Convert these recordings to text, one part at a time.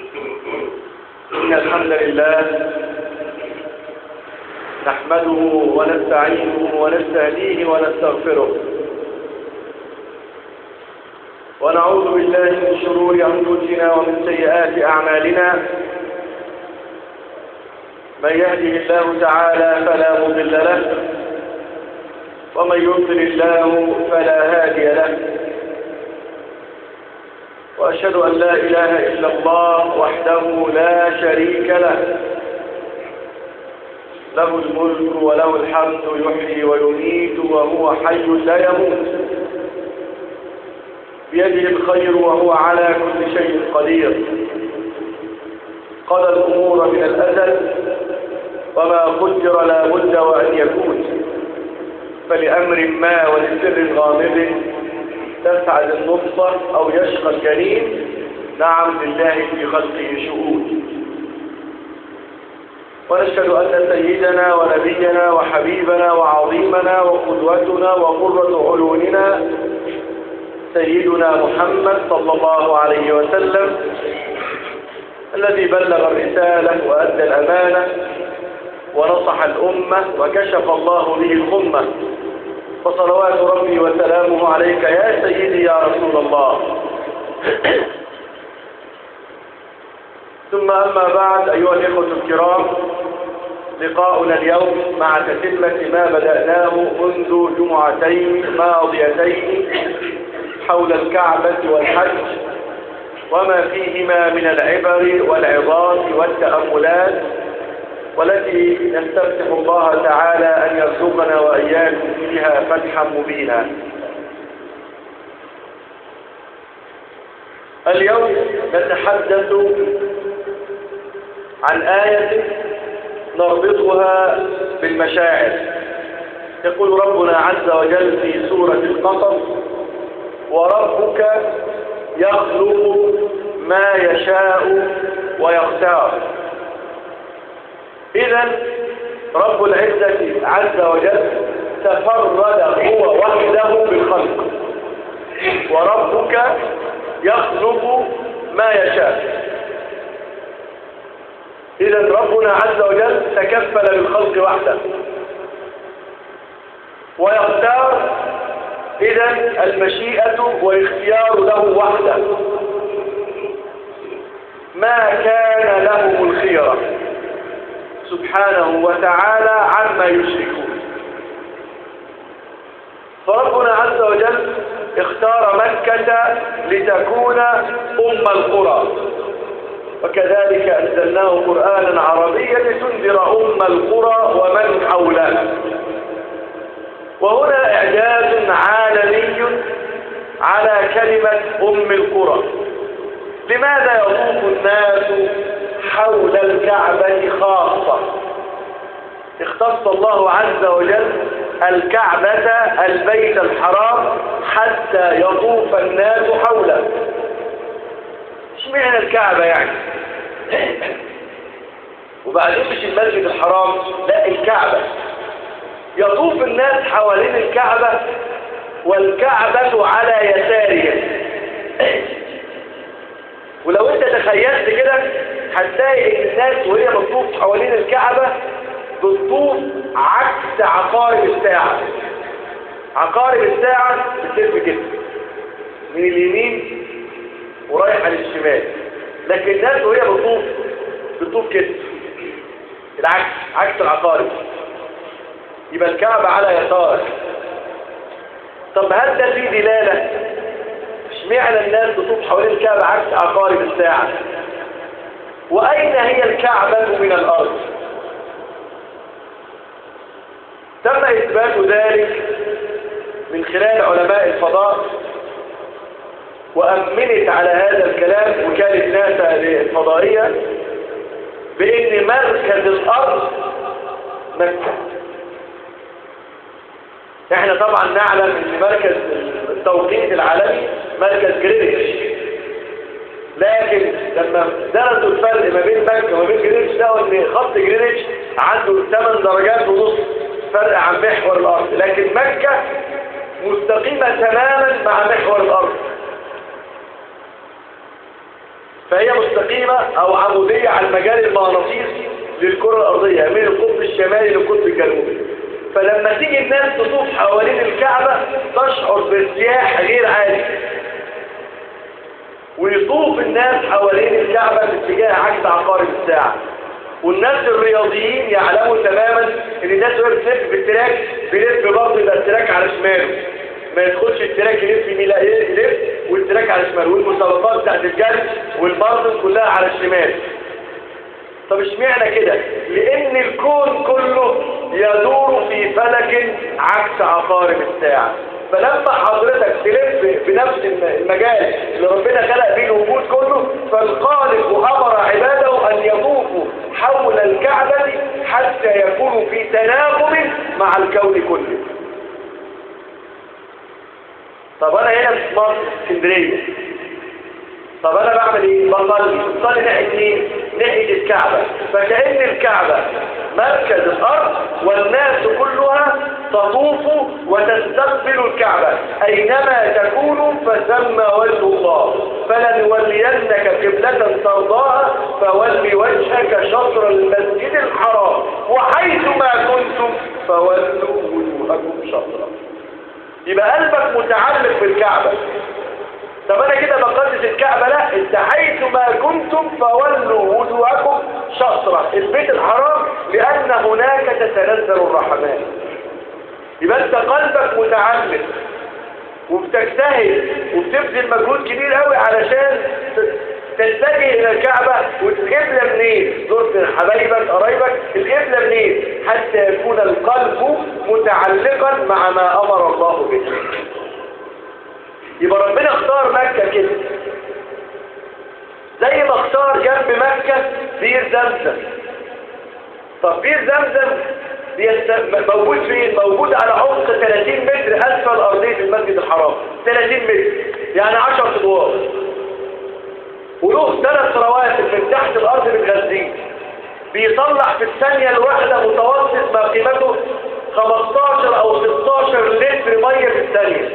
إن الحمد لله نحمده ونستعينه ونستهديه ونستغفره ونعوذ بالله من شرور أنفسنا ومن سيئات أعمالنا من يهده الله تعالى فلا مضل له ومن يضلل الله فلا هادي له وأشهد أن لا إله إلا الله وحده لا شريك له له الملك وله الحمد يحيي ويميت وهو حي لا يموت بيده الخير وهو على كل شيء قدير قضى الأمور من الأزل وما قدر لا بد وأن يكون فلأمر ما ولسر غامض تسعد النطفة أو يشقى الجنين نعم لله في خلقه شهود ونشهد أن سيدنا ونبينا وحبيبنا وعظيمنا وقدوتنا وقرة عيوننا سيدنا محمد صلى الله عليه وسلم الذي بلغ الرسالة وأدى الأمانة ونصح الأمة وكشف الله به الأمة فصلوات ربي وسلامه عليك يا سيدي يا رسول الله ثم أما بعد أيها الإخوة الكرام لقاؤنا اليوم مع تتمة ما بدأناه منذ جمعتين ماضيتين حول الكعبة والحج وما فيهما من العبر والعظات والتأملات والتي نستفتح الله تعالى أن يرزقنا وإياكم فيها فتحا مبينا اليوم نتحدث عن آية نربطها بالمشاعر يقول ربنا عز وجل في سورة القصص وربك يخلق ما يشاء ويختار إذا رب العزة عز وجل تفرد هو وحده بالخلق وربك يخلق ما يشاء إذا ربنا عز وجل تكفل بالخلق وحده ويختار إذا المشيئة والاختيار له وحده ما كان له الخيرة سبحانه وتعالى عما يشركون فربنا عز وجل اختار مكة لتكون أم القرى وكذلك أنزلناه قرآنا عربيا لتنذر أم القرى ومن حولها وهنا إعجاز عالمي على كلمة أم القرى لماذا يطوف الناس حول الكعبة خاصة اختص الله عز وجل الكعبة البيت الحرام حتى يطوف الناس حوله اشمعنى الكعبة يعني وبعدين مش المسجد الحرام لا الكعبة يطوف الناس حوالين الكعبة والكعبة على يسارهم ولو انت تخيلت كده هتلاقي ان الناس وهي بتطوف حوالين الكعبة بتطوف عكس عقارب الساعة عقارب الساعة بتلف كده من اليمين ورايحة للشمال لكن الناس وهي بتطوف بتطوف كده العكس عكس العقارب يبقى الكعبة على يسار طب هل ده فيه دلالة اشمعنى الناس بتطوف حوالين الكعبة عكس عقارب الساعة وأين هي الكعبة من الأرض تم إثبات ذلك من خلال علماء الفضاء وأمنت على هذا الكلام وكالة ناسا الفضائية بأن مركز الأرض مكة احنا طبعا نعلم ان مركز التوقيت العالمي مركز جرينتش لكن لما درسوا الفرق ما بين مكة وما بين جرينتش لقوا ان خط جرينتش عنده 8 درجات ونص فرق عن محور الارض لكن مكة مستقيمة تماما مع محور الارض فهي مستقيمة او عمودية على المجال المغناطيسي للكرة الارضية من القطب الشمالي للقطب الجنوبي فلما تيجي الناس تطوف حوالين الكعبة تشعر بارتياح غير عادي ويطوف الناس حوالين الكعبة في اتجاه عكس عقارب الساعة والناس الرياضيين يعلموا تماما ان الناس وهي بتلف بالتراك بيلف برضه يبقى التراك على شماله ما يدخلش التراك يلف يمين لا يلف والتراك على شماله والمسابقات بتاعت الجري والمارتن كلها على الشمال طب اشمعنى كده لان الكون كله يدور في فلك عكس عقارب الساعة فلما حضرتك تلف بنفس المجال اللي ربنا خلق فيه الوجود كله فالخالق امر عباده ان يطوفوا حول الكعبة حتى يكونوا في تناغم مع الكون كله طب انا هنا في مصر اسكندريه طب انا بعمل ايه بصلي بصلي ناحيه مين ناحيه الكعبه فكأن الكعبه مركز الارض والناس كلها تطوف وتستقبل الكعبه اينما تكونوا فثم وجه الله فلنولينك قبلة ترضاها فول وجهك شطر المسجد الحرام وحيث ما كنتم فولوا وجوهكم شطرا يبقى قلبك متعلق بالكعبة طب انا كده بقدس الكعبة لا انت حيث ما كنتم فولوا وجوهكم شطرة البيت الحرام لان هناك تتنزل الرحمات يبقى انت قلبك متعلق وبتجتهد وبتبذل مجهود كبير قوي علشان تتجه الى الكعبة والقبلة منين زرت حبايبك قرايبك القبلة منين حتى يكون القلب متعلقا مع ما امر الله به يبقى ربنا اختار مكة كده زي ما اختار جنب مكة بير زمزم طب بير زمزم بيست... موجود فين موجود على عمق 30 متر اسفل ارضيه المسجد الحرام 30 متر يعني 10 ادوار وله ثلاث رواتب من تحت الارض بتغذيه بيطلع في الثانيه الواحده متوسط ما قيمته 15 او 16 لتر ميه في الثانيه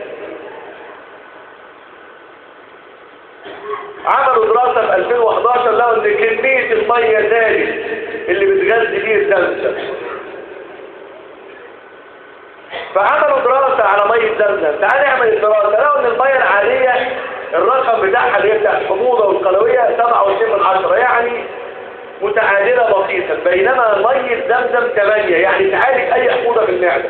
عملوا دراسة في 2011 لقوا ان كمية المية زادت اللي بتغذي بيه الزمزم فعملوا دراسة على مية زمزم تعال نعمل الدراسة لقوا ان المية العادية الرقم بتاعها اللي هي بتاع الحموضة والقلوية 27 من 10 يعني متعادلة بسيطة بينما مية زمزم 8 يعني تعالج اي حموضة في المعدة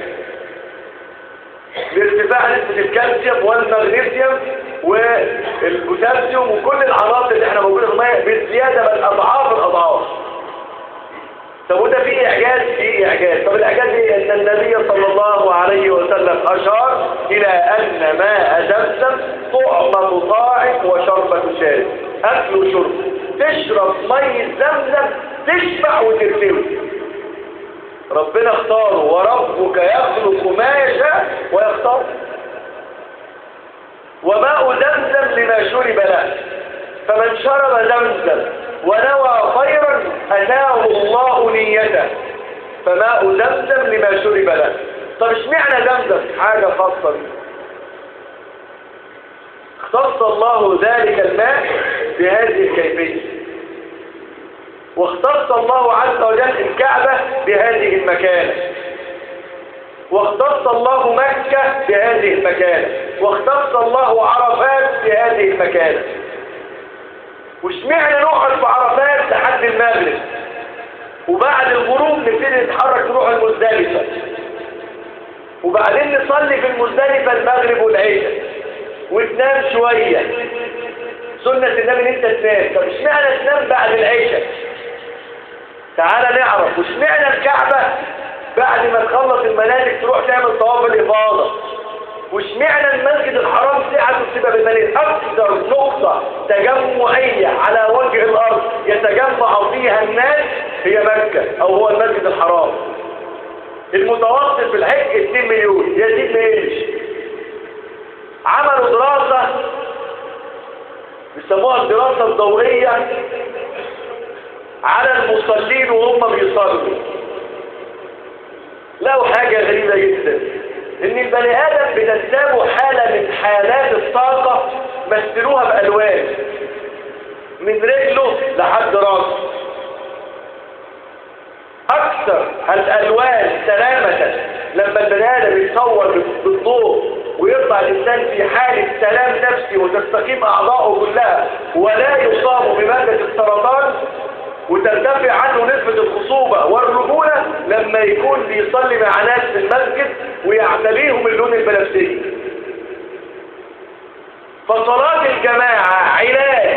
لارتفاع نسبة الكالسيوم والمغنيسيوم والبوتاسيوم وكل العناصر اللي احنا موجودة في المية بالزيادة بل اضعاف الاضعاف طب وده فيه اعجاز فيه اعجاز طب الاعجاز ايه ان النبي صلى الله عليه وسلم اشار الى ان ماء زمزم طعمة طاعم وشربة شارب اكل وشرب تشرب مية زمزم تشبع وترتوي ربنا اختاره وربك يخلق ما يشاء ويختار وماء زمزم لما شرب له فمن شرب زمزم ونوى خيرا أتاه الله نيته فماء زمزم لما شرب له طب اشمعنى زمزم حاجة خاصة بيه اختص الله ذلك الماء بهذه الكيفية واختص الله عز وجل الكعبة بهذه المكانة واختص الله مكة بهذه المكانة واختص الله عرفات بهذه المكانة واشمعنى نقعد في عرفات لحد المغرب وبعد الغروب نبتدي نتحرك نروح المزدلفة وبعدين نصلي في المزدلفة المغرب والعشاء وتنام شوية سنة النبي ان انت تنام طب اشمعنى تنام بعد العشاء تعالى نعرف واشمعنى الكعبة بعد ما تخلص المناسك تروح تعمل طواف الإفاضة واشمعنى المسجد الحرام ساعة تبقى بالمناسك أكثر نقطة تجمعية على وجه الأرض يتجمع فيها الناس هي مكة أو هو المسجد الحرام المتوسط في الحج 2 مليون يزيد ما يقلش عملوا دراسة بيسموها الدراسة الضوئية على المصلين وهم بيصلوا لقوا حاجة غريبة جدا ان البني ادم بتنتابه حالة من حالات الطاقة مثلوها بألوان من رجله لحد راسه اكثر الالوان سلامة لما البني ادم يتصور بالضوء ويطلع الانسان في حالة سلام نفسي وتستقيم اعضاؤه كلها ولا يصاب بمادة السرطان وترتفع عنه نسبة الخصوبة والرجولة لما يكون بيصلي مع ناس في المسجد ويعتليهم اللون البنفسجي فصلاة الجماعة علاج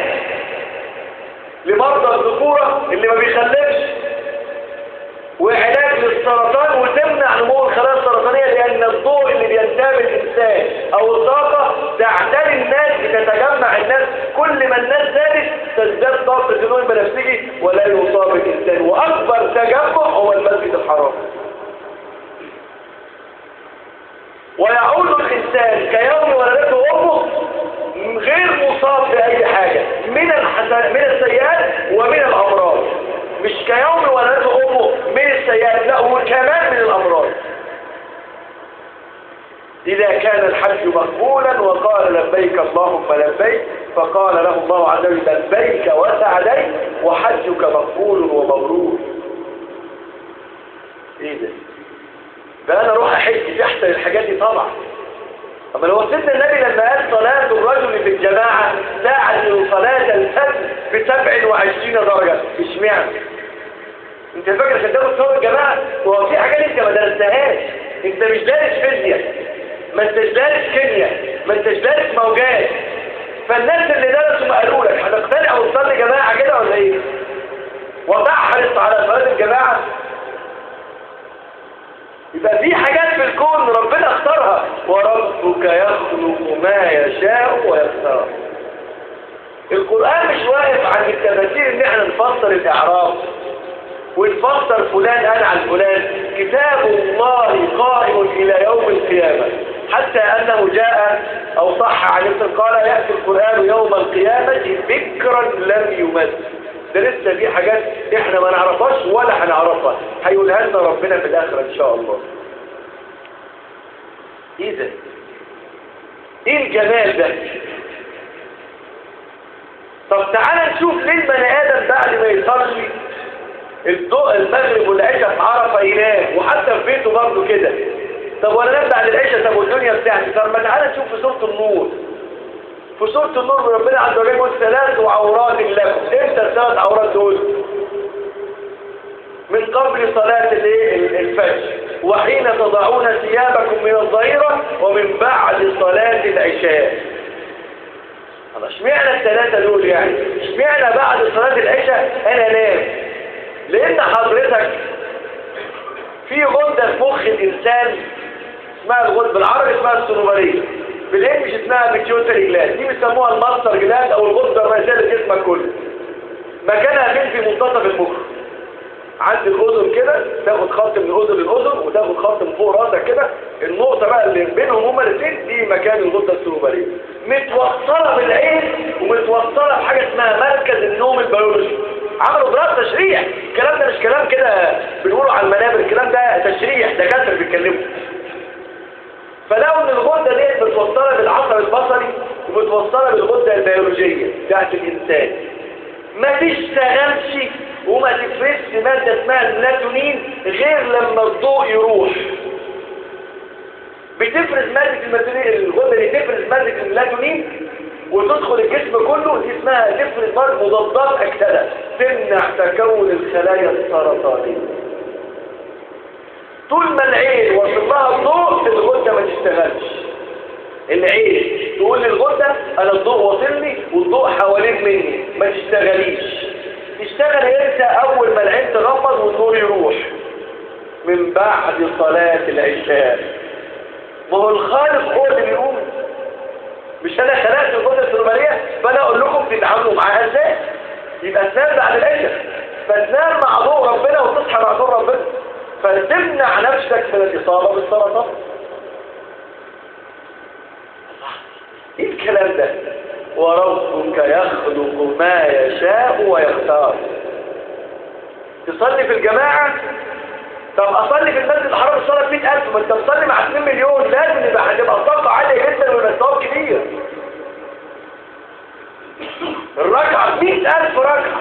لمرضى الذكورة اللي ما بيخلفش وعلاج للسرطان وتمنع نمو الخلايا السرطانية لأن الضوء اللي بينتاب الإنسان أو الطاقة تعتري الناس بتتجمع الناس كل ما الناس زادت تزداد طاقة النوم البنفسجي ولا يصاب الإنسان وأكبر تجمع هو المسجد الحرام ويعود الإنسان كيوم ولدته أمه غير مصاب بأي حاجة من الحسن من السيئات ومن الأمراض مش كيوم ولدته أمه من السيئات لا وكمان من الأمراض إذا كان الحج مقبولا وقال لبيك اللهم لبيك فقال له الله عز وجل لبيك وسعديك وحجك مقبول ومبرور ايه ده ده انا اروح احج في احسن الحاجات دي طبعا اما لو سيدنا النبي لما قال صلاة الرجل في الجماعة تعدل صلاة الفجر ب 27 درجة اشمعنى انت فاكر عشان تاخد صلاة الجماعة وهو في حاجات انت ما درستهاش انت مش دارس فيزياء ما انتش دارس كيمياء ما انتش دارس موجات فالناس اللي درسوا ما قالوا لك هتقتنع وتصلي جماعة كده ولا ايه وتحرص على صلاة الجماعة يبقى في حاجات في الكون ربنا اختارها وربك يخلق ما يشاء ويختار القرآن مش واقف عن التفاسير ان احنا نفسر الاعراب ونفسر فلان قال عن فلان كتاب الله قائم الى يوم القيامة حتى انه جاء او صح عن ابن قال يأتي القرآن يوم القيامة ذكرا لم يمد ده لسه دي حاجات احنا ما نعرفهاش ولا هنعرفها هيقولها لنا ربنا في الاخره ان شاء الله ايه ده ايه الجمال ده طب تعالى نشوف ليه البني ادم بعد ما يصلي الضوء المغرب والعشاء في عرفه ينام وحتى في بيته برضه كده طب وانا نام بعد العشاء طب والدنيا بتاعتي طب ما تعالى نشوف في سوره النور في سورة النور ربنا عز وجل يقول ثلاث عورات لكم امتى الثلاث عورات دول من قبل صلاة الفجر وحين تضعون ثيابكم من الظهيرة ومن بعد صلاة العشاء اشمعنى الثلاثة دول يعني اشمعنى بعد صلاة العشاء انا نام لان حضرتك في غدة في مخ الانسان اسمها الغدة بالعربي اسمها السنوبرية بالانجلش اسمها بيتيوتري جلاند دي بيسموها الماستر جلاند او الغدة الرئيسية لجسمك كله مكانها فين في منتصف المخ عند الاذن كده تاخد خط من الاذن للاذن وتاخد خط من فوق راسك كده النقطة بقى اللي بينهم هما الاثنين دي مكان الغدة السنوبرية متوصلة بالعين ومتوصلة بحاجة اسمها مركز النوم البيولوجي عملوا دراسة تشريح الكلام ده مش كلام كده بنقوله على المنابر الكلام ده تشريح دكاتره بيتكلموا فلو ان الغدة دي متوصلة بالعصب البصري ومتوصلة بالغدة البيولوجية بتاعت الانسان ما تشتغلش وما تفرزش مادة اسمها الميلاتونين غير لما الضوء يروح بتفرز مادة الميلاتونين الغدة دي تفرز مادة الميلاتونين وتدخل الجسم كله دي اسمها تفرز مادة مضادات أكسدة تمنع تكون الخلايا السرطانية طول ما العين وصل لها الضوء الغدة ما تشتغلش العين تقول للغدة انا الضوء واصلني والضوء حوالين مني ما تشتغليش تشتغل امتى اول ما العين تغمض والنور يروح من بعد صلاة العشاء ما هو الخالق هو اللي بيقوم مش انا خلقت الغدة السرمالية فانا اقول لكم تتعاملوا معاها ازاي يبقى تنام بعد العشاء فتنام مع ضوء ربنا وتصحى مع ضوء ربنا فتمنع نفسك من الإصابة بالسرطان ايه الكلام ده وربك يخلق ما يشاء ويختار تصلي في الجماعة طب اصلي في المسجد الحرام الصلاة 100000 ما انت تصلي مع 2 مليون لازم يبقى هتبقى الطاقة عالية جدا والمستوى كبير الركعة مئة ألف ركعة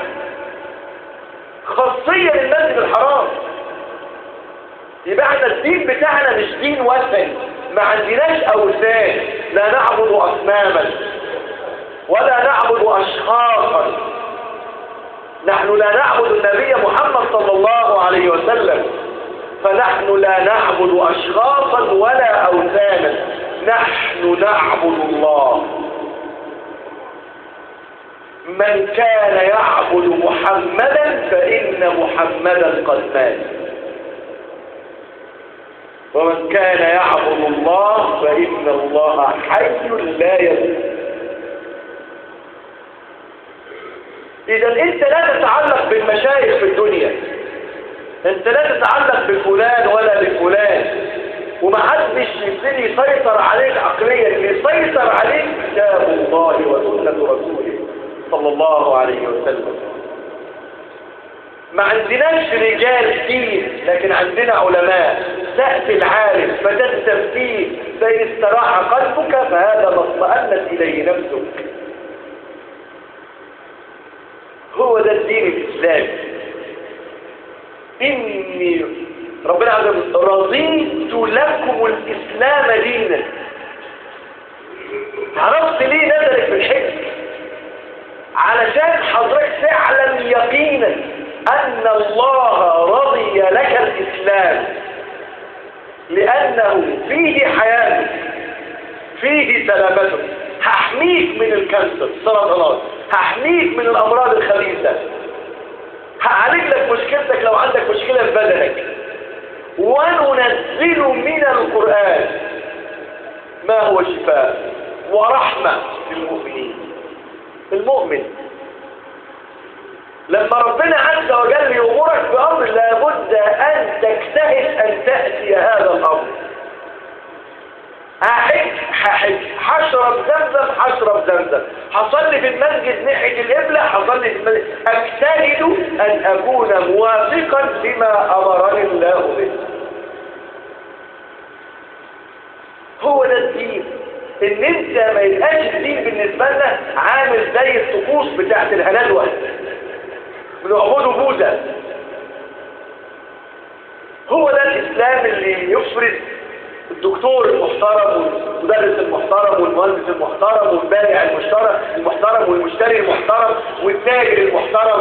خاصية للمسجد الحرام يبقى احنا الدين بتاعنا مش دين وثني ما عندناش أوثان لا نعبد أصناما ولا نعبد أشخاصا نحن لا نعبد النبي محمد صلى الله عليه وسلم فنحن لا نعبد أشخاصا ولا أوثانا نحن نعبد الله من كان يعبد محمدا فإن محمدا قد مات ومن كان يعبد الله فإن الله حي لا يموت إذا أنت لا تتعلق بالمشايخ في الدنيا أنت لا تتعلق بفلان ولا بفلان ومحدش يبتدي يسيطر عليك عقليا اللي يسيطر عليك كتاب الله وسنة رسوله صلى الله عليه وسلم ما عندناش رجال دين لكن عندنا علماء تأتي العالم فتستفتيه فإن استراح قلبك فهذا ما اطمأنت إليه نفسك هو ده الدين الإسلامي إني ربنا عز وجل رضيت لكم الإسلام دينا عرفت ليه نزلت في الحج علشان حضرتك تعلم يقينا أن الله رضي لك الإسلام لأنه فيه حياتك فيه سلامتك هحميك من الكانسر سرطانات هحميك من الأمراض الخبيثة هعالج لك مشكلتك لو عندك مشكلة في بدنك وننزل من القرآن ما هو شفاء ورحمة للمؤمنين المؤمن لما ربنا عز وجل يأمرك بأمر لابد أن تجتهد أن تأتي هذا الأمر هحج هحج هشرب زمزم هشرب زمزم هصلي في المسجد ناحية القبلة هصلي في المسجد اجتهد ان اكون موافقا لما امرني الله به هو ده الدين ان انت ما يبقاش الدين بالنسبة لنا عامل زي الطقوس بتاعت الهلالوة بنعبده بوذا هو ده الاسلام اللي يفرض الدكتور المحترم والمدرس المحترم والمهندس المحترم والبائع المشترك المحترم والمشتري المحترم والتاجر المحترم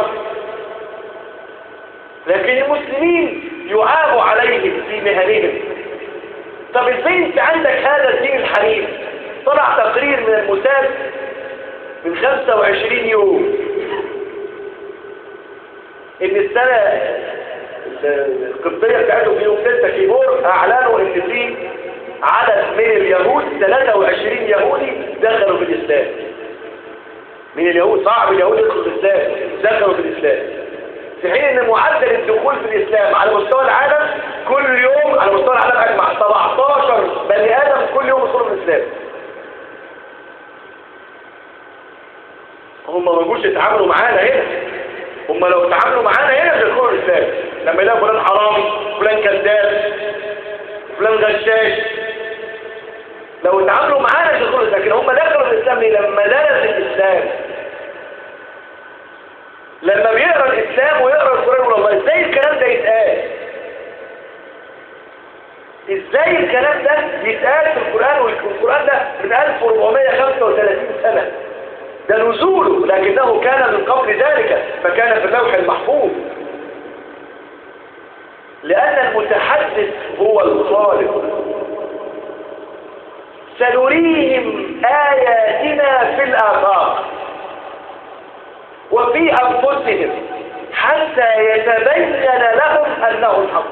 لكن المسلمين يعاب عليهم في مهنهم طب ازاي انت عندك هذا الدين الحنيف طلع تقرير من الموساد من 25 يوم ان السنة القبطية بتاعته في يوم 6 كيبور اعلنوا ان في عدد من اليهود 23 يهودي دخلوا في الاسلام من اليهود صعب اليهود يدخلوا في الاسلام دخلوا في الاسلام في حين ان معدل الدخول في الاسلام على مستوى العالم كل يوم على مستوى العالم اجمع 17 بني ادم كل يوم يدخلوا في الاسلام هم ما جوش يتعاملوا معانا هنا هم لو اتعاملوا معانا هنا مش هيدخلوا الاسلام لما يلاقوا فلان حرامي فلان كذاب فلان غشاش لو اتعاملوا معانا مش هيدخلوا لكن هم دخلوا الاسلام ليه لما درس الاسلام لما بيقرا الاسلام ويقرا القران يقول الله ازاي الكلام ده يتقال ازاي الكلام ده يتقال في القران والقران ده من 1435 سنه ده نزوله لكنه كان من قبل ذلك فكان في اللوح المحفوظ لأن المتحدث هو الخالق سنريهم آياتنا في الآفاق وفي أنفسهم حتى يتبين لهم أنه الحق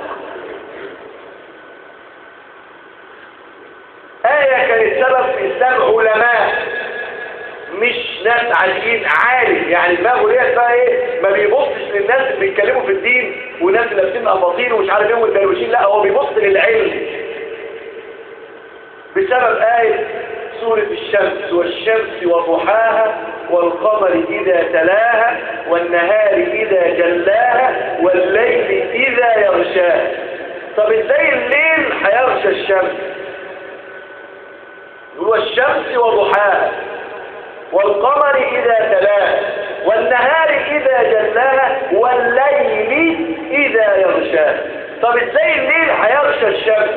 آية كانت سبب في إسلام علماء مش ناس عاليين عالي يعني دماغه ديت بقى ايه ما بيبصش للناس اللي بيتكلموا في الدين وناس اللي لابسين اباطيل ومش عارف ايه والدرويشين لا هو بيبص للعلم بسبب آية سورة الشمس والشمس وضحاها والقمر إذا تلاها والنهار إذا جلاها والليل إذا يغشاها طب ازاي الليل هيغشى الشمس هو الشمس وضحاها والقمر إذا يغشاها طب ازاي الليل هيغشى الشمس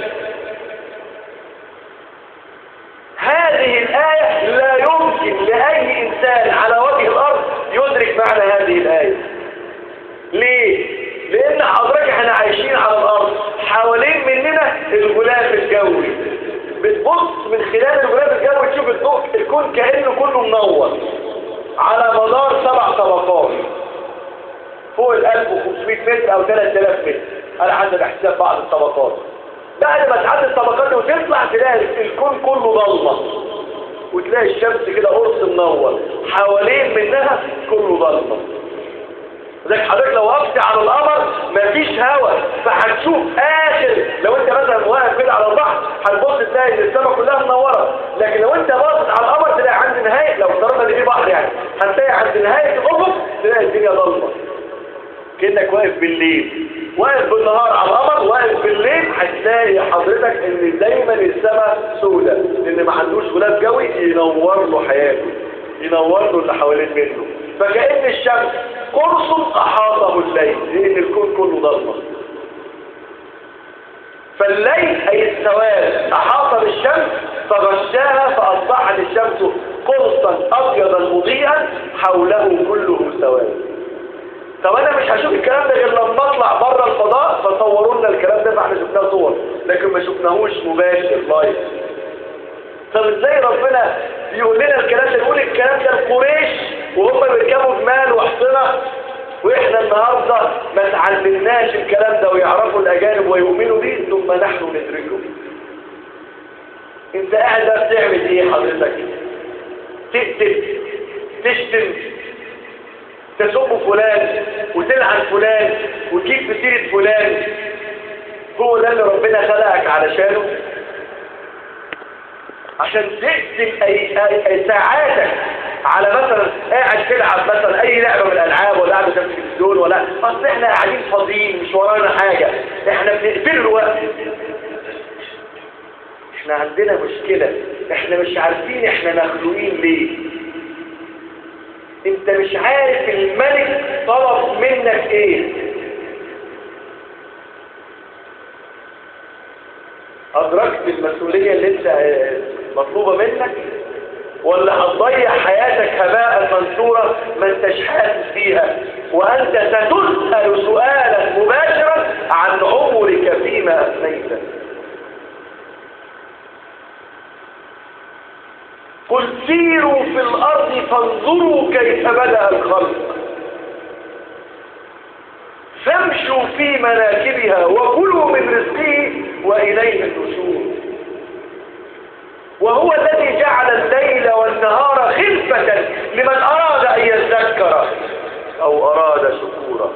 هذه الآية لا يمكن لأي إنسان على وجه الأرض يدرك معنى هذه الآية ليه؟ لأن حضرتك احنا عايشين على الأرض حوالين مننا الغلاف الجوي بتبص من خلال الغلاف الجوي تشوف الضوء الكون كأنه كله منور على مدار سبع طبقات فوق ال 1500 متر أو 3000 متر على حسب حساب بعض الطبقات بعد ما تعدي الطبقات دي وتطلع تلاقي الكون كله ضلمه وتلاقي الشمس كده قرص منور حوالين منها كله ضلمه لذلك حضرتك لو وقفت على القمر مفيش هواء فهتشوف اخر لو انت مثلا واقف كده على البحر هتبص تلاقي ان السماء كلها منوره لكن لو انت باصص على القمر تلاقي عند نهايه لو افترضنا ان في بحر يعني هتلاقي عند نهايه الافق تلاقي الدنيا ضلمه كأنك واقف بالليل واقف بالنهار على القمر واقف بالليل هتلاقي حضرتك ان دايما السماء سوداء لان ما عندوش غلاف جوي ينور له حياته ينور له اللي حوالين منه فكأن الشمس قرص احاطه الليل لان الكون كله ضلمه فالليل اي السواد احاط بالشمس فغشاها فاصبحت الشمس قرصا ابيضا مضيئا حوله كله سواد طب انا مش هشوف الكلام ده غير لما اطلع بره الفضاء فصوروا لنا الكلام ده فاحنا شفناه صور لكن ما شفناهوش مباشر لايف طب ازاي ربنا يقول لنا الكلام ده يقول الكلام ده لقريش وهم بيركبوا جمال وحصنه واحنا النهارده ما تعلمناش الكلام ده ويعرفوا الاجانب ويؤمنوا به ثم نحن ندركه انت قاعد بقى بتعمل ايه حضرتك تقتل تشتم تسب فلان وتلعن فلان وتجيب في سيرة فلان هو ده اللي ربنا خلقك علشانه عشان تقسم أي, أي, أي ساعاتك على مثلا قاعد تلعب مثلا اي لعبة من الالعاب ولا قاعد تمسك التلفزيون ولا اصل احنا قاعدين فاضيين مش ورانا حاجة احنا بنقفل الوقت احنا عندنا مشكلة احنا مش عارفين احنا مخلوقين ليه انت مش عارف الملك طلب منك ايه ادركت المسؤولية اللي انت مطلوبة منك ولا هتضيع حياتك هباء منثورا ما انتش حاسس فيها وانت ستسأل سؤالا مباشرا عن عمرك فيما افنيته قل سيروا في الأرض فانظروا كيف بدأ الخلق فامشوا في مناكبها وكلوا من رزقه وإليه النشور وهو الذي جعل الليل والنهار خلفة لمن أراد أن يذكر أو أراد شكورا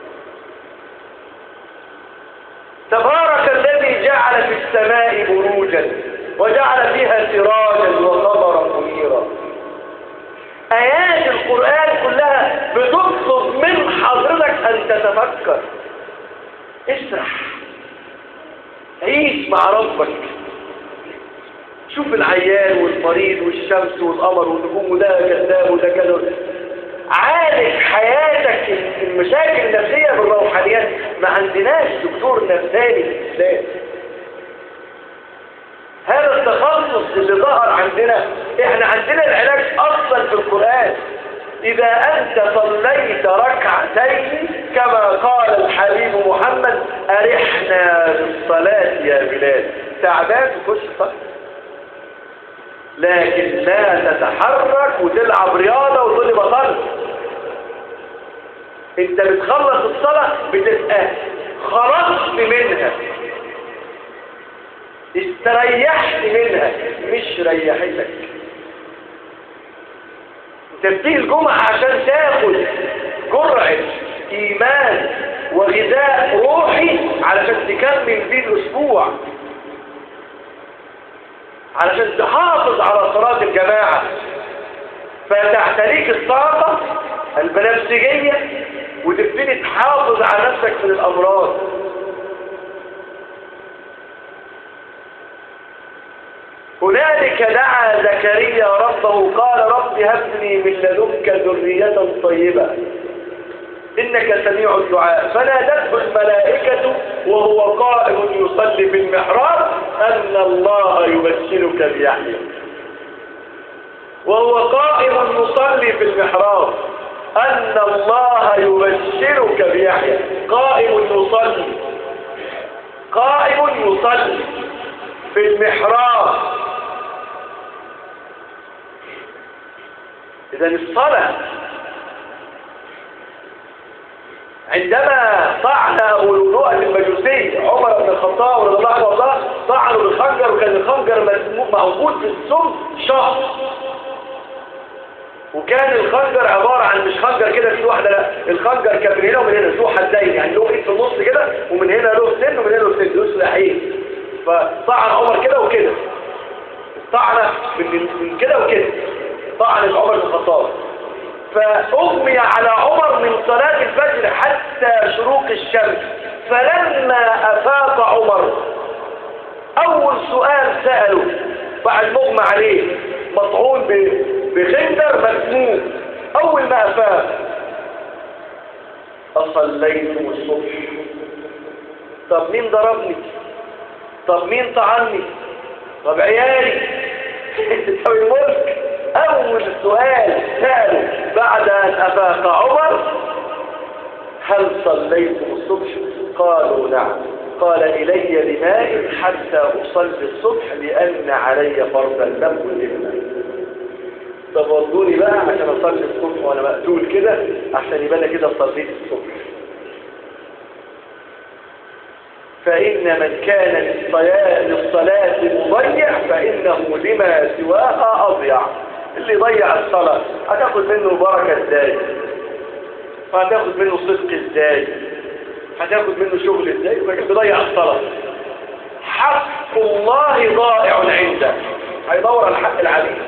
تبارك الذي جعل في السماء بروجا وجعل فيها سراجا وقمرا منيرا آيات القرآن كلها بتطلب من حضرتك أن تتفكر اسرح عيش مع ربك شوف العيان والمريض والشمس والقمر والنجوم وده كذاب وده كذا عالج حياتك المشاكل النفسية بالروحانيات ما عندناش دكتور نفساني في الإسلام هذا التخصص اللي ظهر عندنا احنا عندنا العلاج اصلا في القرآن اذا انت صليت ركعتين كما قال الحبيب محمد ارحنا بالصلاة يا بلال تعبان تخش صلاة لكن لا تتحرك وتلعب رياضة وتقول لي بطل انت بتخلص الصلاة بتبقى خرجت منها استريحت منها مش ريحتك انت بتيجي الجمعة عشان تاخد جرعة ايمان وغذاء روحي علشان تكمل بيه الاسبوع علشان تحافظ على صلاة الجماعة فتعتليك الطاقة البنفسجية وتبتدي تحافظ على نفسك من الأمراض هنالك دعا زكريا ربه قال رب هب لي من لدنك ذرية طيبة إنك سميع الدعاء فنادته الملائكة وهو قائم يصلي في المحراب أن الله يبشرك بيحيى وهو قائم يصلي في المحراب أن الله يبشرك بيحيى قائم يصلي قائم يصلي في المحراب إذا الصلاة عندما طعن أبو لؤلؤة المجوسي عمر بن الخطاب رضي الله عنه وارضاه طعنوا بالخنجر وكان الخنجر موجود في السم شهر وكان الخنجر عبارة عن مش خنجر كده في واحدة لا الخنجر كان من هنا ومن هنا له حدين يعني له ايد في النص كده ومن هنا له سن ومن هنا له سن له سلاحين فطعن عمر كده وكده طعن من من كده وكده طعن عمر بن الخطاب فأغمي على عمر من صلاة الفجر حتى شروق الشمس فلما أفاق عمر أول سؤال سأله بعد مغمى عليه مطعون بخندر مسموم أول ما أفاق أصليتم الصبح طب مين ضربني طب مين طعني طب عيالي طب الملك أول سؤال سأله بعد أن أفاق عمر هل صليتم الصبح قالوا نعم قال إلي بماء حتى أصلي الصبح لأن علي فرضا لم ألمنا طب ودوني بقى عشان أصلي الصبح وأنا مقتول كده عشان يبقى كده صليت الصبح فإن من كان للصلاة مضيع فإنه لما سواها أضيع اللي يضيع الصلاة هتاخد منه بركة ازاي هتاخد منه صدق ازاي هتاخد منه شغل ازاي بيضيع الصلاة حق الله ضائع عنده هيدور على حق العبيد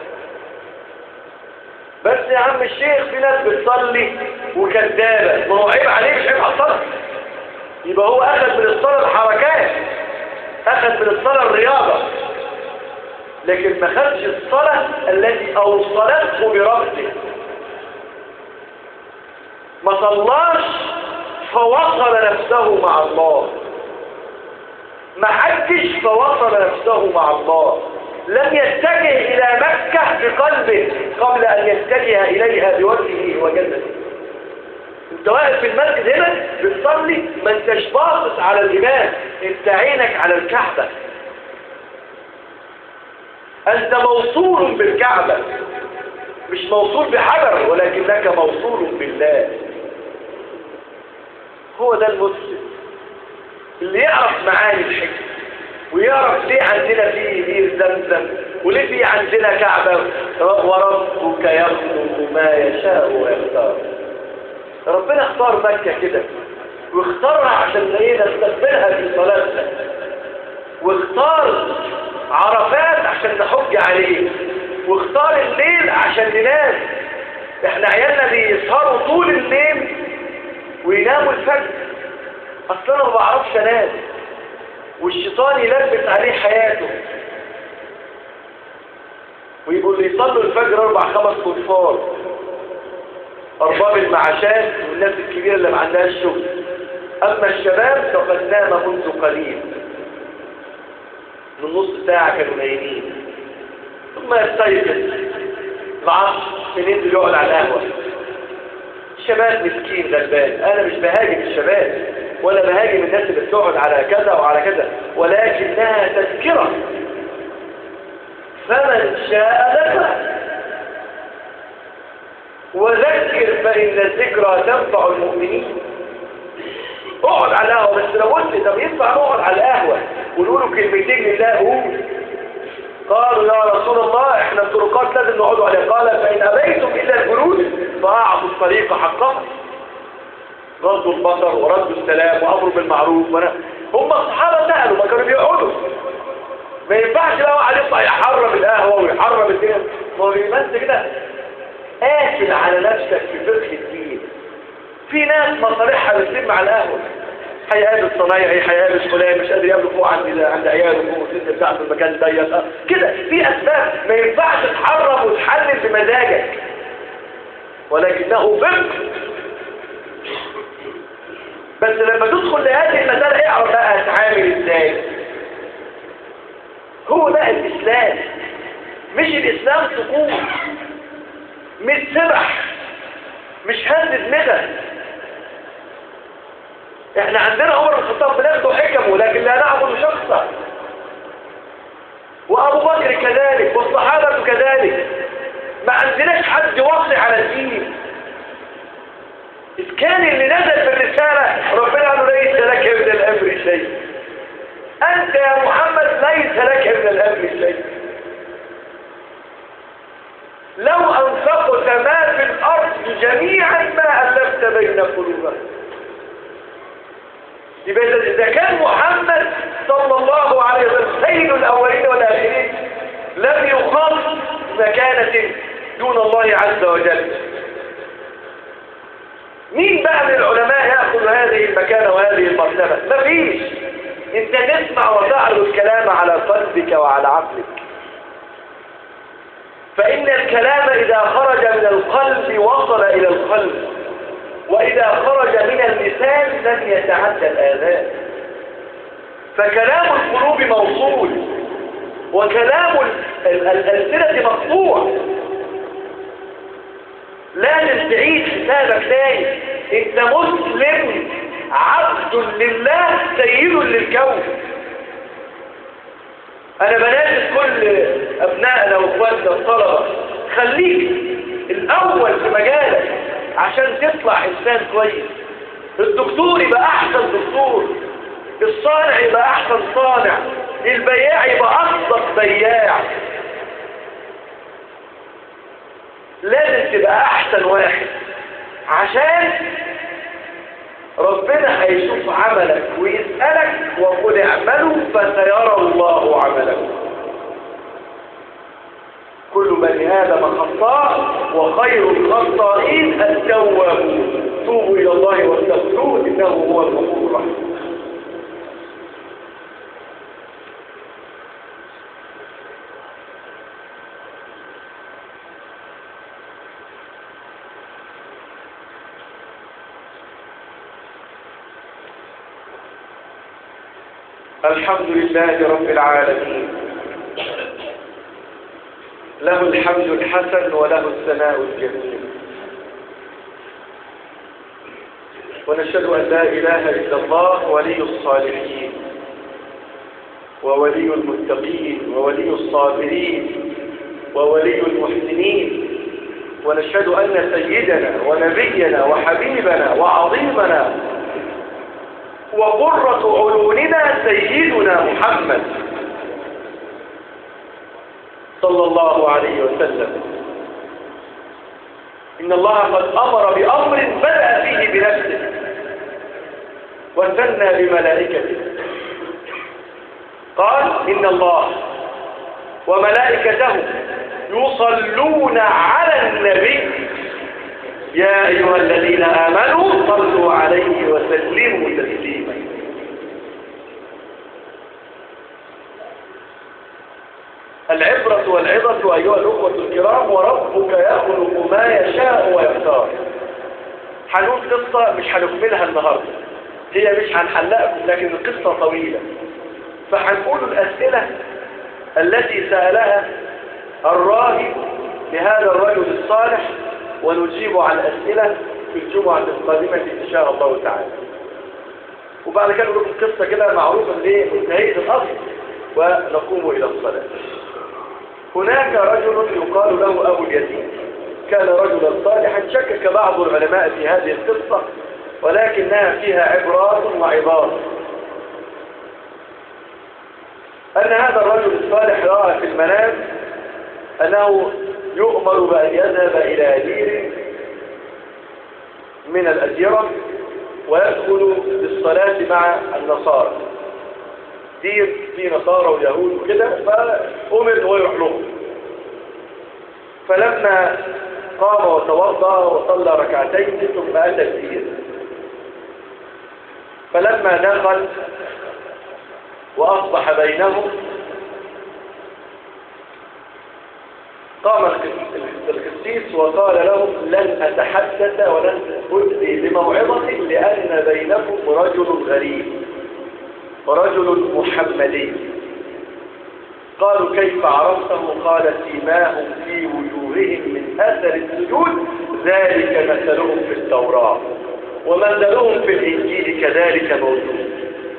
بس يا عم الشيخ في ناس بتصلي وكذابة ما هو عيب عليه مش عيب على الصلاة يبقى هو أخذ من الصلاة الحركات أخذ من الصلاة الرياضة لكن ما خدش الصلاة التي أوصلته بربه ما صلاش فوصل نفسه مع الله ما حجش فوصل نفسه مع الله لم يتجه إلى مكة بقلبه قبل أن يتجه إليها بوجهه وجنته انت واقف في المسجد هنا بتصلي ما انتش باصص على الإمام انت عينك على الكعبة أنت موصول بالكعبة مش موصول بحجر ولكنك موصول بالله هو ده المسلم اللي يعرف معاني الحكمة ويعرف ليه عندنا فيه بير زمزم وليه فيه عندنا كعبة وربك يخلق ما يشاء ويختار ربنا اختار مكة كده واختارها عشان ايه نستقبلها في صلاتنا واختار عرفات عشان نحج عليه واختار الليل عشان ننام احنا عيالنا بيسهروا طول الليل ويناموا الفجر اصلا انا ما بعرفش انام والشيطان يلبس عليه حياته ويقول لي يصلوا الفجر اربع خمس صفار ارباب المعاشات والناس الكبيره اللي ما عندهاش شغل اما الشباب فقد نام منذ قليل من نص ساعة كانوا نايمين ثم يستيقظ العصر ينزل يقعد على القهوة شباب مسكين غلبان انا مش بهاجم الشباب ولا بهاجم الناس اللي بتقعد على كذا وعلى كذا ولكنها تذكرة فمن شاء ذكر وذكر فإن الذكرى تنفع المؤمنين اقعد على القهوة بس لو قلت طب ينفع نقعد على القهوة ونقولوا كلمتين لله قول قالوا يا رسول الله احنا الطرقات لازم نقعدوا عليها قال فإن أبيتم إلا الجلوس فأعطوا الطريق حقها ردوا البصر وردوا السلام وأمروا بالمعروف وانا هم الصحابة سألوا ما كانوا بيقعدوا ما ينفعش بقى واحد يطلع يحرم القهوة ويحرم الدنيا ما هو بيمثل كده قاتل على نفسك في فقه الدين في ناس مصالحها بتلم على القهوة هيقابل صنايعي هيقابل فلان مش قادر يقابله فوق عند عند عياله فوق السن بتاعه في المكان ضيق كده في اسباب ما ينفعش تحرم وتحلل بمزاجك ولكنه فقه بس لما تدخل لهذه المسألة اعرف بقى هتعامل ازاي هو ده الإسلام مش الإسلام سقوط مش سبح مش هز دماغك احنا عندنا عمر بن الخطاب بناخده حكمه لكن لا نعبد شخصا وابو بكر كذلك والصحابه كذلك ما عندناش حد واصي على الدين إذ كان اللي نزل في الرسالة ربنا قال له ليس لك من الأمر شيء أنت يا محمد ليس لك من الأمر شيء لو أنفقت ما في الأرض جميعا ما ألفت بين قلوبهم يبقى إذا كان محمد صلى الله عليه وسلم سيد الأولين والآخرين لم يخص مكانة دون الله عز وجل مين بقى من العلماء يأخذ هذه المكانة وهذه المرتبة مفيش انت تسمع وتعرض الكلام على قلبك وعلى عقلك فإن الكلام إذا خرج من القلب وصل إلى القلب وإذا خرج من اللسان لم يتعدى الآذان فكلام القلوب موصول وكلام الألسنة مقطوع لازم تعيد حسابك تاني انت مسلم عبد لله سيد للكون انا بناشد كل ابنائنا واخواتنا الطلبه خليك الاول في مجالك عشان تطلع انسان كويس الدكتور يبقى احسن دكتور الصانع يبقى احسن صانع البياع يبقى اصدق بياع لازم تبقى احسن واحد عشان ربنا هيشوف عملك ويسألك وقل اعملوا فسيرى الله عملكم كل بني آدم خطاء وخير الخطائين التوابون توبوا إلى الله واستغفروه إنه هو الغفور الرحيم الحمد لله رب العالمين له الحمد الحسن وله الثناء الجميل ونشهد أن لا إله إلا الله ولي الصالحين وولي المتقين وولي الصابرين وولي المحسنين ونشهد أن سيدنا ونبينا وحبيبنا وعظيمنا وقرة عيوننا سيدنا محمد صلى الله عليه وسلم إن الله قد أمر بأمر بدأ فيه بنفسه وثنى بملائكته قال إن الله وملائكته يصلون على النبي يا أيها الذين آمنوا صلوا عليه وسلموا تسليما العبرة والعظة أيها الأخوة الكرام وربك يخلق ما يشاء ويختار هنقول قصة مش هنكملها النهاردة هي مش هنحلقكم لكن القصة طويلة فهنقول الأسئلة التي سألها الراهب لهذا الرجل الصالح ونجيب عن الأسئلة في الجمعة القادمة إن شاء الله تعالى وبعد كده نقول قصة كده معروفة لنهاية الأصل ونقوم إلى الصلاة هناك رجل يقال له أبو اليتيم كان رجلا صالحا شكك بعض العلماء في هذه القصة ولكنها فيها عبرات وعظات أن هذا الرجل الصالح رأى في المنام أنه يؤمر بأن يذهب إلى دير من الأديرة ويدخل للصلاة مع النصارى دير في نصارى ويهود وكده فأمر ويروح لهم فلما قام وتوضأ وصلى ركعتين ثم أتى الدير فلما دخل وأصبح بينهم قام القسيس وقال لهم لن أتحدث ولن أدري بموعظة لأن بينكم رجل غريب رجل محمدي قالوا كيف عرفته قال سيماهم في وجوههم من أثر السجود ذلك مثلهم في التوراة ومثلهم في الإنجيل كذلك موجود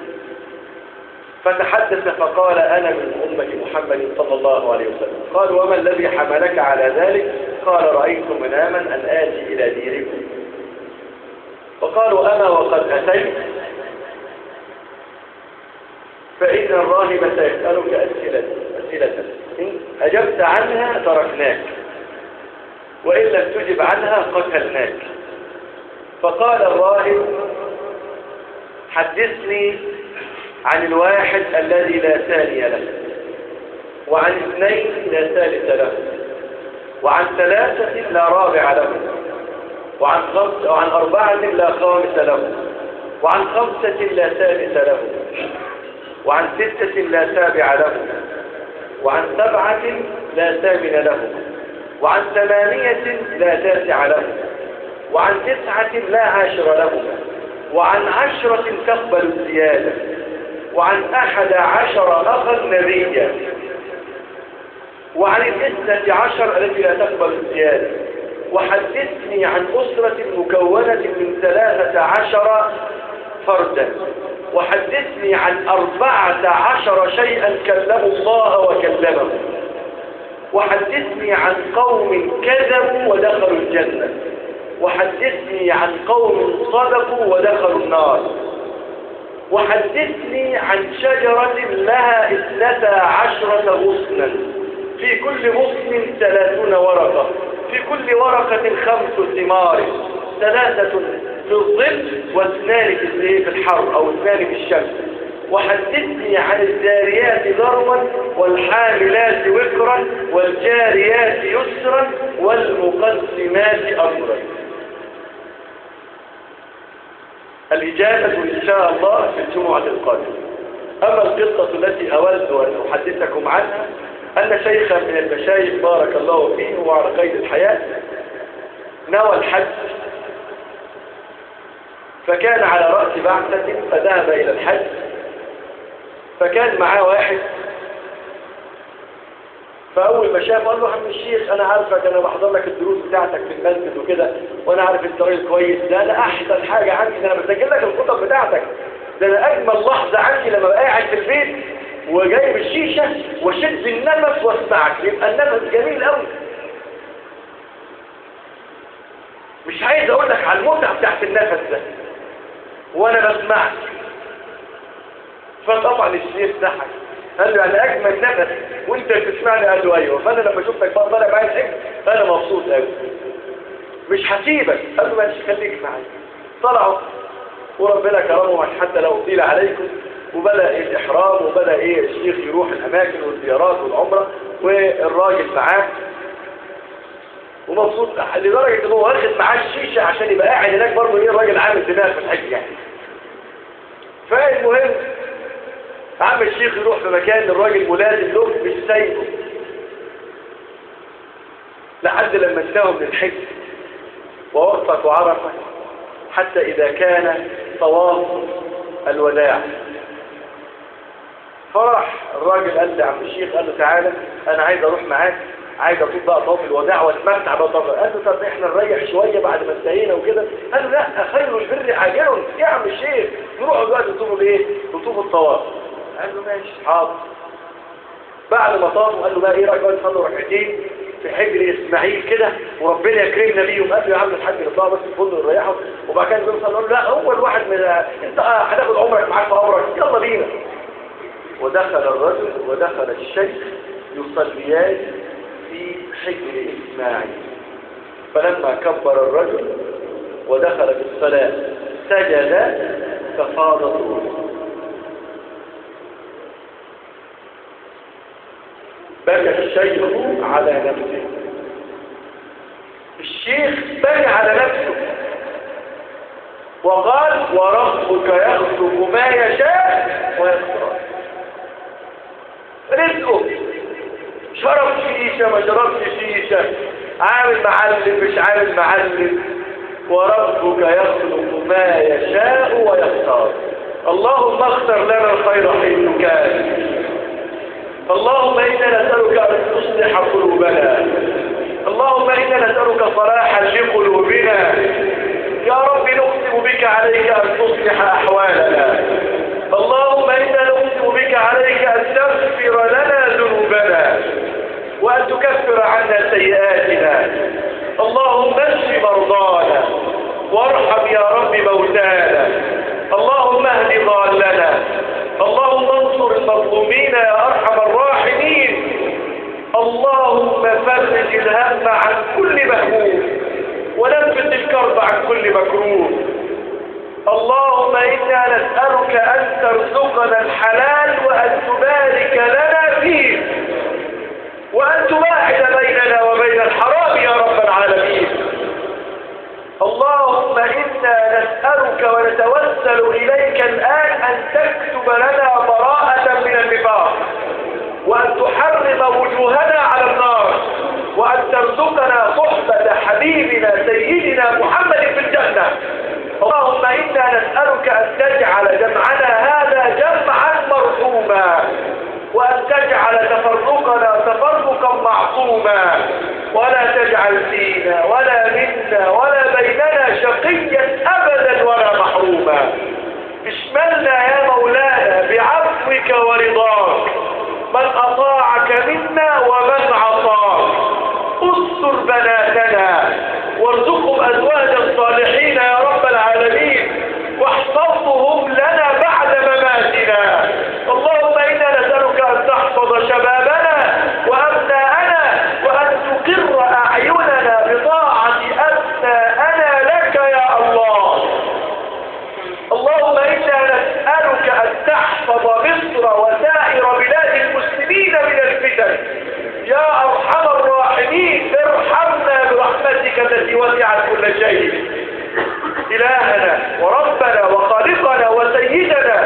فتحدث فقال أنا من أمة محمد صلى الله عليه وسلم قال وما الذي حملك على ذلك قال رأيت مناما أن آتي إلى ديركم فقالوا أنا وقد أتيت فإن الراهب سيسألك أسئلة أسئلة إن أجبت عنها تركناك وإن لم تجب عنها قتلناك فقال الراهب حدثني عن الواحد الذي لا ثاني له وعن اثنين لا ثالث له وعن ثلاثة لا رابع له وعن, خمس وعن أربعة لا خامس له وعن خمسة لا ثالث له وعن ستة لا سابع له وعن سبعة لا ثامن له وعن ثمانية لا تاسع له وعن تسعة لا عاشر له وعن عشرة تقبل الزيادة وعن أحد عشر أخا نبيا وعن الاثنة عشر التي لا تقبل الزيادة وحدثني عن أسرة مكونة من ثلاثة عشر فردا وحدثني عن أربعة عشر شيئا كلموا الله وكلمه وحدثني عن قوم كذبوا ودخلوا الجنة وحدثني عن قوم صدقوا ودخلوا النار وحدثني عن شجرة لها اثنتا عشرة غصنا في كل غصن ثلاثون ورقة في كل ورقة خمس ثمار ثلاثة في الظل واثنان في الحر أو اثنان في الشمس وحدثني عن الزاريات ضربا والحاملات وكرا والجاريات يسرا والمقسمات أمرا الإجابة إن شاء الله في الجمعة القادمة أما القصة التي أود أن أحدثكم عنها أن شيخا من المشايخ بارك الله فيه وعلى قيد الحياة نوى الحج فكان على رأس بعثة فذهب إلى الحج فكان معاه واحد فأول ما شاف قال له عم الشيخ أنا عارفك أنا بحضر لك الدروس بتاعتك في المسجد وكده وأنا عارف أنت راجل كويس ده أنا أحسن حاجة عندي ده أنا بسجل لك الخطب بتاعتك ده أنا أجمل لحظة عندي لما ببقى قاعد في البيت وجايب الشيشة وشد النفس واسمعك يبقى النفس جميل قوي مش عايز أقول لك على المتعة بتاعت النفس ده وأنا بسمعك فطبعا الشيخ ضحك قال له يعني اجمل نفس وانت بتسمعني قال له ايوه فانا لما شفتك بقى طالع معايا الحج انا مبسوط قوي مش هسيبك قال له ماشي خليك معايا طلعوا وربنا كرمهم حتى لو طيل عليكم وبدا الاحرام وبدا ايه الشيخ يروح الاماكن والزيارات والعمره والراجل معاه ومبسوط لدرجه ان هو واخد معاه الشيشه عشان يبقى قاعد هناك برضه ايه الراجل عامل دماغ في الحج يعني فالمهم عم الشيخ يروح في مكان الراجل ملازم له مش سايبه لحد لما انتهوا من الحج ووقفت وعرفت حتى إذا كان طواف الوداع فراح الراجل قال لعم الشيخ قال له تعالى أنا عايز أروح معاك عايز أطوف بقى طواف الوداع واتمتع بقى طواف قال له طب احنا نريح شوية بعد ما انتهينا وكده قال له لا خير البر عاجل يا عم الشيخ نروحوا دلوقتي نطوفوا الايه؟ نطوفوا الطواف قال له ماشي حاضر بعد ما طافوا قال له بقى ايه رايك بقى نصلي ركعتين في حجر اسماعيل كده وربنا يكرمنا بيهم قال له يا عم الحاج نطلع بس الفندق نريحه وبعد كده نقول صلى لا هو الواحد من انت هتاخد عمرك معاك في عمرك يلا بينا ودخل الرجل ودخل الشيخ يصليان في حجر اسماعيل فلما كبر الرجل ودخل في الصلاه سجد ففاضت روحه بكى الشيخ على نفسه الشيخ بكى على نفسه وقال وربك يخلق ما يشاء ويختار رزقه شرب شيشة ما شربش شيشة عامل معلم مش عامل معلم وربك يخلق ما يشاء ويختار اللهم اختر لنا الخير حيث كان اللهم إنا نسألك أن تصلح قلوبنا اللهم إنا نسألك صلاحا لقلوبنا يا رب نقسم بك عليك أن تصلح أحوالنا اللهم إنا نقسم بك عليك أن تغفر لنا ذنوبنا وأن تكفر عنا سيئاتنا اللهم اشف مرضانا وارحم يا رب موتانا اللهم اهد ضالنا اللهم انصر المظلومين يا ارحم الراحمين اللهم فرج الهم عن كل مهموم ونفذ الكرب عن كل مكروه اللهم إنا نسألك أن ترزقنا الحلال وأن تبارك لنا فيه وأن تباعد بيننا وبين الحرام يا رب العالمين اللهم إنا نسألك ونتوسل إليك الآن أن تكتب لنا براءة من النفاق وأن تحرم وجوهنا على النار وأن ترزقنا صحبة حبيبنا سيدنا محمد في الجنة اللهم إنا نسألك أن تجعل جمعنا هذا جمعا مرحوما وأن تجعل تفرقنا تفرقا معصوما ولا تجعل فينا ولا منا ولا بيننا شقيا أبدا ولا محروما اشملنا يا مولانا بعفوك ورضاك من أطاعك منا ومن عصاك استر بناتنا وارزقهم أزواجا صالحين يا رب العالمين واحفظهم لنا بعد مماتنا اللهم إنا نسألك أن تحفظ شبابنا وأبناءنا وأن تقر أعيننا بطاعة أبناءنا لك يا الله اللهم إنا نسألك أن تحفظ مصر وسائر بلاد المسلمين من الفتن يا أرحم الراحمين ارحمنا برحمتك التي وسعت كل شيء إلهنا وربنا وخالقنا وسيدنا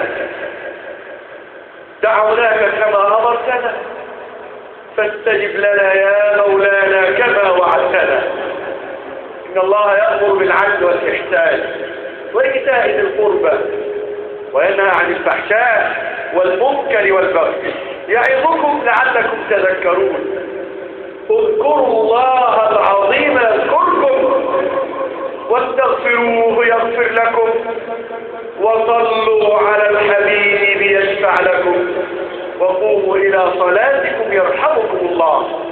دعوناك كما أمرتنا فاستجب لنا يا مولانا كما وعدتنا إن الله يأمر بالعدل والإحسان وإيتاء ذي القربى وينهى عن الفحشاء والمنكر والبغي يعظكم لعلكم تذكرون اذكروا الله العظيم يذكركم واستغفروه يغفر لكم وصلوا على الحبيب يشفع لكم وقوموا إلى صلاتكم يرحمكم الله